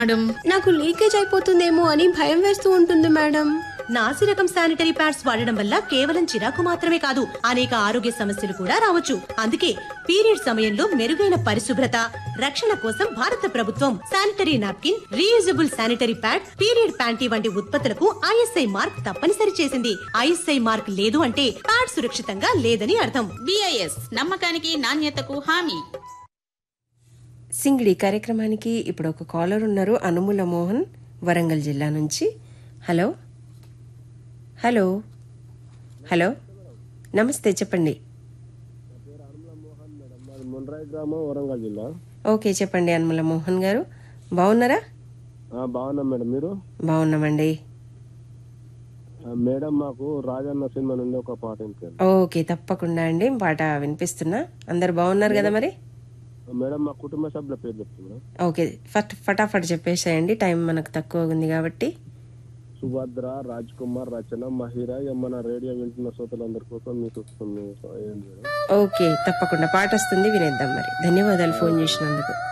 madam నాకు leakage అయిపోతుందేమో అని భయం వేస్తూ ఉంటుంది మేడం నాసి రకం శానిటరీ ప్యాడ్స్ వాడడం వల్ల కేవలం చిరాకు మాత్రమే కాదు అనేక ఆరోగ్య సమస్యలు కూడా రావచ్చు అందుకే పీరియడ్ సమయంలో మెరుగైన పరిశుభ్రత రక్షణ కోసం భారత ప్రభుత్వం sanitary napkin reusable sanitary pad period panty వంటి ఉత్పత్తులకు ఐఎస్ఐ మార్క్ తప్పనిసరి చేసింది ఐఎస్ఐ మార్క్ లేదు అంటే ప్యాడ్ సురక్షితంగా లేదని అర్థం బిఐఎస్ నమ్మకానికి నాణ్యతకు హామీ సింగిడి కార్యక్రమానికి ఇప్పుడు ఒక కాలర్ ఉన్నారు అనుముల మోహన్ వరంగల్ జిల్లా నుంచి హలో హలో హలో నమస్తే చెప్పండి మాది మున్రాయి గ్రామం వరంగల్ జిల్లా ఓకే చెప్పండి అనుముల మోహన్ గారు బాగున్నారా ఆ, బాగున్నాం మేడం మీరు బాగున్నామండి ఆ, మేడం మాకు రాజన్న సినిమా నుండి ఒక పాట వినిపించండి ఓకే తప్పకుండా అండి పాట వినిపిస్తున్నా అందరు బాగున్నారు కదా మరి ఆ, మేడం మా కుటుంబ సభ్యుల పేరు చెప్తుంది మేడం ఓకే ఫట్ ఫటాఫట్ చెప్పేసేయండి టైం మనకు తక్కువ ఉంది కాబట్టి సుభద్ర రాజ్ కుమార్ రచన మహిరా ఇక మన రేడియో వింటున్న శ్రోతలందరి కోసం మీకు వస్తుంది ఏంటి మేడం ఓకే తప్పకుండా పాట వస్తుంది వినేద్దాం మరి ధన్యవాదాలు ఫోన్ చేసినందుకు